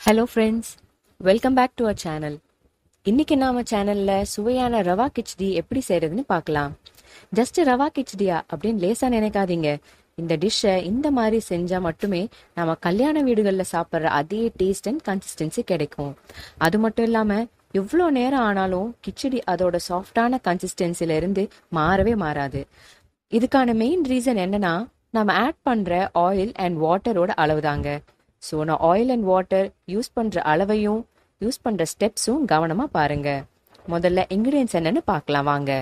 hello friends welcome back to our channel இன்னைக்கு நாம சேனல்ல சுவையான ரவா கிச்டி எப்படி செய்யறதுன்னு பார்க்கலாம் ஜஸ்ட் ரவா கிச்டியா அப்படின்னு லேசா நினைக்காதீங்க இந்த டிஷ்ஷை இந்த மாதிரி செஞ்சா மட்டுமே நாம கல்யாண வீடுகள்ல சாப்பிட்ற அதே டேஸ்ட் அண்ட் கன்சிஸ்டன்சி கிடைக்கும் அது மட்டும் இல்லாம எவ்வளோ நேரம் ஆனாலும் கிச்சடி அதோட சாஃப்டான கன்சிஸ்டன்சில இருந்து மாறவே மாறாது இதுக்கான மெயின் ரீசன் என்னன்னா நம்ம ஆட் பண்ற ஆயில் அண்ட் வாட்டரோட அளவு தாங்க ஸோ நான் ஆயில் அண்ட் வாட்டர் யூஸ் பண்ற அளவையும் யூஸ் பண்ற ஸ்டெப்ஸும் கவனமா பாருங்க முதல்ல இன்கிரியன்ஸ் என்னன்னு பார்க்கலாம் வாங்க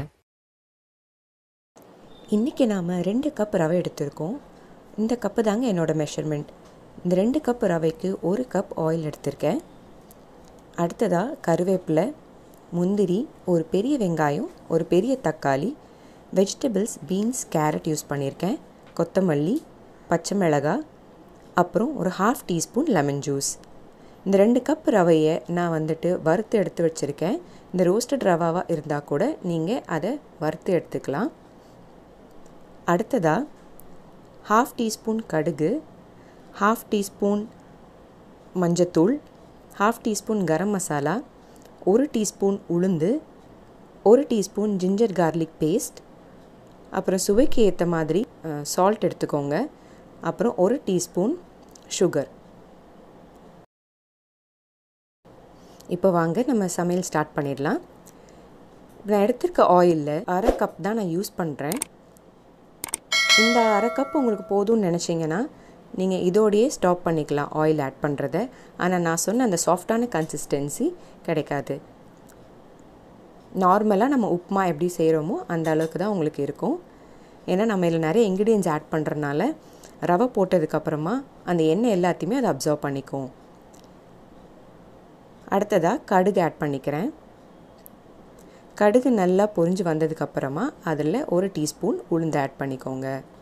இன்றைக்கி நாம் ரெண்டு கப் ரவை எடுத்திருக்கோம் இந்த கப்பு தாங்க என்னோட மெஷர்மெண்ட் இந்த ரெண்டு கப் ரவைக்கு ஒரு கப் ஆயில் எடுத்திருக்கேன் அடுத்ததாக கருவேப்பிலை முந்திரி ஒரு பெரிய வெங்காயம் ஒரு பெரிய தக்காளி வெஜிடபிள்ஸ் பீன்ஸ் கேரட் யூஸ் பண்ணியிருக்கேன் கொத்தமல்லி பச்சை மிளகாய் அப்புறம் ஒரு ஹாஃப் டீஸ்பூன் லெமன் ஜூஸ் இந்த ரெண்டு கப் ரவையை நான் வந்துட்டு வறுத்து எடுத்து வச்சுருக்கேன் இந்த ரோஸ்டட் ரவாவாக இருந்தால் கூட நீங்கள் அதை வறுத்து எடுத்துக்கலாம் அடுத்ததாக ஹாஃப் டீஸ்பூன் கடுகு ஹாஃப் டீஸ்பூன் மஞ்சத்தூள் ஹாஃப் டீஸ்பூன் கரம் மசாலா ஒரு டீஸ்பூன் உளுந்து ஒரு டீஸ்பூன் ஜிஞ்சர் கார்லிக் பேஸ்ட் அப்புறம் சுவைக்கு ஏற்ற மாதிரி சால்ட் எடுத்துக்கோங்க அப்புறம் ஒரு டீஸ்பூன் சுகர் இப்போ வாங்க நம்ம சமையல் ஸ்டார்ட் பண்ணிடலாம் நான் எடுத்திருக்க ஆயிலில் அரை கப் தான் நான் யூஸ் பண்ணுறேன் இந்த அரை கப் உங்களுக்கு போதும்னு நினச்சிங்கன்னா நீங்கள் இதோடையே ஸ்டாப் பண்ணிக்கலாம் ஆயில் ஆட் பண்ணுறத ஆனால் நான் சொன்ன அந்த சாஃப்டான கன்சிஸ்டன்சி கிடைக்காது நார்மலாக நம்ம உப்புமா எப்படி செய்கிறோமோ அந்த அளவுக்கு தான் உங்களுக்கு இருக்கும் ஏன்னா நம்ம இதில் நிறைய இன்க்ரீடியன்ஸ் ஆட் பண்ணுறதுனால ரவை போட்டதுக்கப்புறமா அந்த எண்ணெய் எல்லாத்தையுமே அதை அப்சர்வ் பண்ணிக்கும் அடுத்ததாக கடுகு ஆட் பண்ணிக்கிறேன் கடுகு நல்லா பொரிஞ்சு வந்ததுக்கப்புறமா அதில் ஒரு டீஸ்பூன் உளுந்து ஆட் பண்ணிக்கோங்க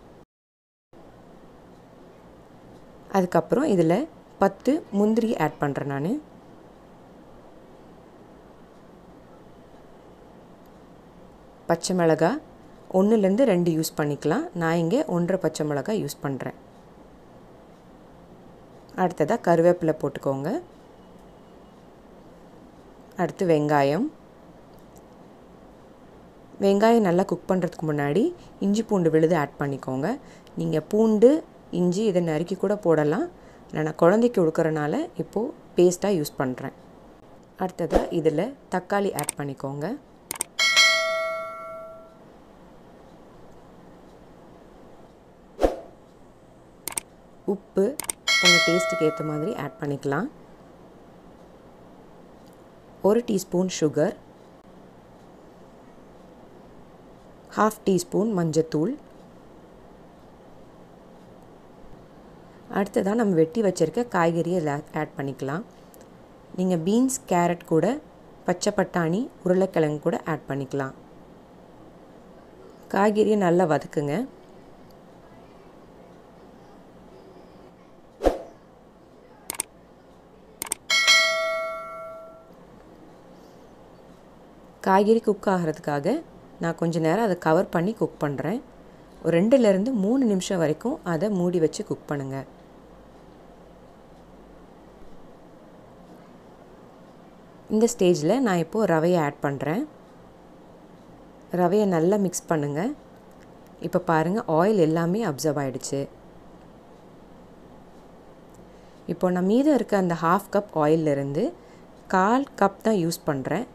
அதுக்கப்புறம் இதில் பத்து முந்திரி ஆட் பண்ணுறேன் நான் பச்சை மிளகா ஒன்றுலேருந்து ரெண்டு யூஸ் பண்ணிக்கலாம் நான் இங்கே ஒன்றரை பச்சை மிளகா யூஸ் பண்ணுறேன் அடுத்ததாக கருவேப்பிலை போட்டுக்கோங்க அடுத்து வெங்காயம் வெங்காயம் நல்லா குக் பண்ணுறதுக்கு முன்னாடி இஞ்சி பூண்டு விழுது ஆட் பண்ணிக்கோங்க நீங்கள் பூண்டு இஞ்சி இதை நறுக்கி கூட போடலாம் நான் குழந்தைக்கு கொடுக்குறனால இப்போது பேஸ்ட்டாக யூஸ் பண்ணுறேன் அடுத்ததாக இதில் தக்காளி ஆட் பண்ணிக்கோங்க உப்பு உங்கள் டேஸ்ட்டுக்கு ஏற்ற மாதிரி ஆட் பண்ணிக்கலாம் ஒரு டீஸ்பூன் சுகர் ஹாஃப் டீஸ்பூன் மஞ்சத்தூள் அடுத்ததாக நம்ம வெட்டி வச்சுருக்க காய்கறியை ஆட் பண்ணிக்கலாம் நீங்கள் பீன்ஸ் கேரட் கூட பச்சை பட்டாணி உருளைக்கிழங்கு கூட ஆட் பண்ணிக்கலாம் காய்கறியை நல்லா வதக்குங்க காய்கறி குக் ஆகிறதுக்காக நான் கொஞ்சம் நேரம் அதை கவர் பண்ணி குக் பண்ணுறேன் ஒரு ரெண்டுலேருந்து மூணு நிமிஷம் வரைக்கும் அதை மூடி வச்சு குக் பண்ணுங்கள் இந்த ஸ்டேஜில் நான் இப்போது ரவையை ஆட் பண்ணுறேன் ரவையை நல்லா மிக்ஸ் பண்ணுங்கள் இப்போ பாருங்கள் ஆயில் எல்லாமே அப்சர்வ் ஆகிடுச்சு இப்போ நான் மீதம் இருக்க அந்த ஹாஃப் கப் ஆயிலிருந்து கால் கப் தான் யூஸ் பண்ணுறேன்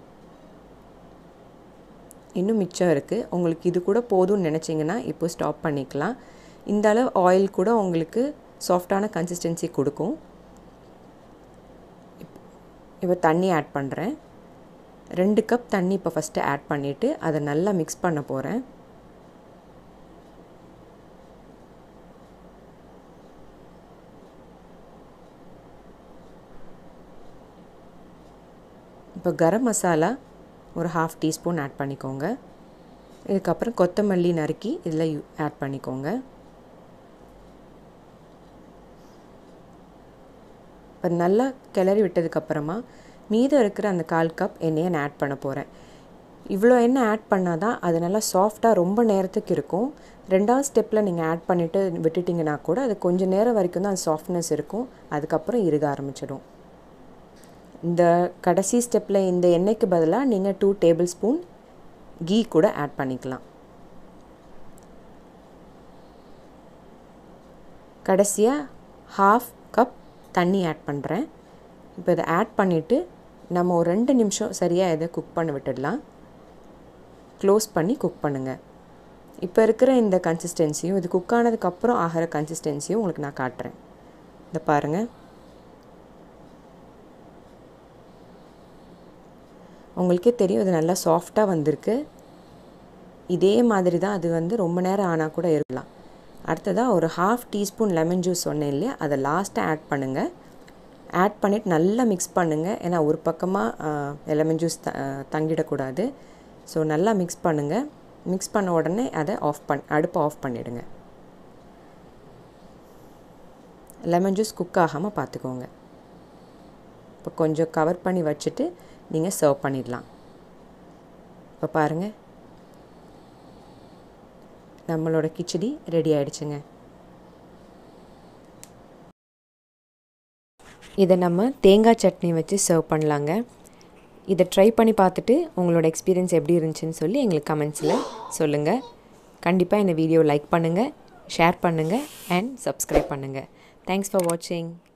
இன்னும் மிச்சம் இருக்குது உங்களுக்கு இது கூட போதும்னு நினச்சிங்கன்னா இப்போ ஸ்டாப் பண்ணிக்கலாம் இந்த அளவு ஆயில் கூட உங்களுக்கு சாஃப்டான கன்சிஸ்டன்சி கொடுக்கும் இப்போ தண்ணி ஆட் பண்ணுறேன் ரெண்டு கப் தண்ணி இப்போ ஃபஸ்ட்டு ஆட் பண்ணிவிட்டு அதை நல்லா மிக்ஸ் பண்ண போகிறேன் இப்போ கரம் மசாலா ஒரு ஹாஃப் டீஸ்பூன் ஆட் பண்ணிக்கோங்க இதுக்கப்புறம் கொத்தமல்லி நறுக்கி இதில் ஆட் பண்ணிக்கோங்க இப்போ நல்லா கிளறி விட்டதுக்கப்புறமா மீதம் இருக்கிற அந்த கால் கப் எண்ணெயை நான் ஆட் பண்ண போகிறேன் இவ்வளோ எண்ணெய் ஆட் பண்ணால் தான் அது நல்லா சாஃப்டாக ரொம்ப நேரத்துக்கு இருக்கும் ரெண்டாவது ஸ்டெப்பில் நீங்கள் ஆட் பண்ணிவிட்டு விட்டுட்டிங்கன்னா கூட அது கொஞ்சம் நேரம் வரைக்கும் தான் அந்த சாஃப்ட்னஸ் இருக்கும் அதுக்கப்புறம் இறுக ஆரம்பிச்சிடும் இந்த கடைசி ஸ்டெப்பில் இந்த எண்ணெய்க்கு பதிலாக நீங்கள் டூ டேபிள் ஸ்பூன் கீ கூட ஆட் பண்ணிக்கலாம் கடைசியாக ஹாஃப் கப் தண்ணி ஆட் பண்ணுறேன் இப்போ இதை ஆட் பண்ணிவிட்டு நம்ம ஒரு ரெண்டு நிமிஷம் சரியாக இதை குக் பண்ண விட்டுடலாம் க்ளோஸ் பண்ணி குக் பண்ணுங்கள் இப்போ இருக்கிற இந்த கன்சிஸ்டன்சியும் இது குக் ஆனதுக்கப்புறம் ஆகிற கன்சிஸ்டன்சியும் உங்களுக்கு நான் காட்டுறேன் இந்த பாருங்கள் உங்களுக்கே தெரியும் இது நல்லா சாஃப்டாக வந்திருக்கு இதே மாதிரி தான் அது வந்து ரொம்ப நேரம் ஆனால் கூட இருக்கலாம் அடுத்ததாக ஒரு ஹாஃப் டீஸ்பூன் லெமன் ஜூஸ் சொன்னேன் இல்லையா அதை லாஸ்ட்டாக ஆட் பண்ணுங்கள் ஆட் பண்ணிவிட்டு நல்லா மிக்ஸ் பண்ணுங்கள் ஏன்னா ஒரு பக்கமாக லெமன் ஜூஸ் த தங்கிடக்கூடாது ஸோ நல்லா மிக்ஸ் பண்ணுங்கள் மிக்ஸ் பண்ண உடனே அதை ஆஃப் பண் அடுப்பை ஆஃப் பண்ணிவிடுங்க லெமன் ஜூஸ் குக் ஆகாமல் பார்த்துக்கோங்க இப்போ கொஞ்சம் கவர் பண்ணி வச்சுட்டு நீங்கள் சர்வ் பண்ணிடலாம் இப்போ பாருங்கள் நம்மளோட கிச்சடி ரெடி ஆயிடுச்சுங்க இதை நம்ம தேங்காய் சட்னி வச்சு சர்வ் பண்ணலாங்க இதை ட்ரை பண்ணி பார்த்துட்டு உங்களோட எக்ஸ்பீரியன்ஸ் எப்படி இருந்துச்சுன்னு சொல்லி எங்களுக்கு கமெண்ட்ஸில் சொல்லுங்கள் கண்டிப்பாக இந்த வீடியோ லைக் பண்ணுங்கள் ஷேர் பண்ணுங்கள் அண்ட் சப்ஸ்கிரைப் பண்ணுங்கள் தேங்க்ஸ் ஃபார் வாட்சிங்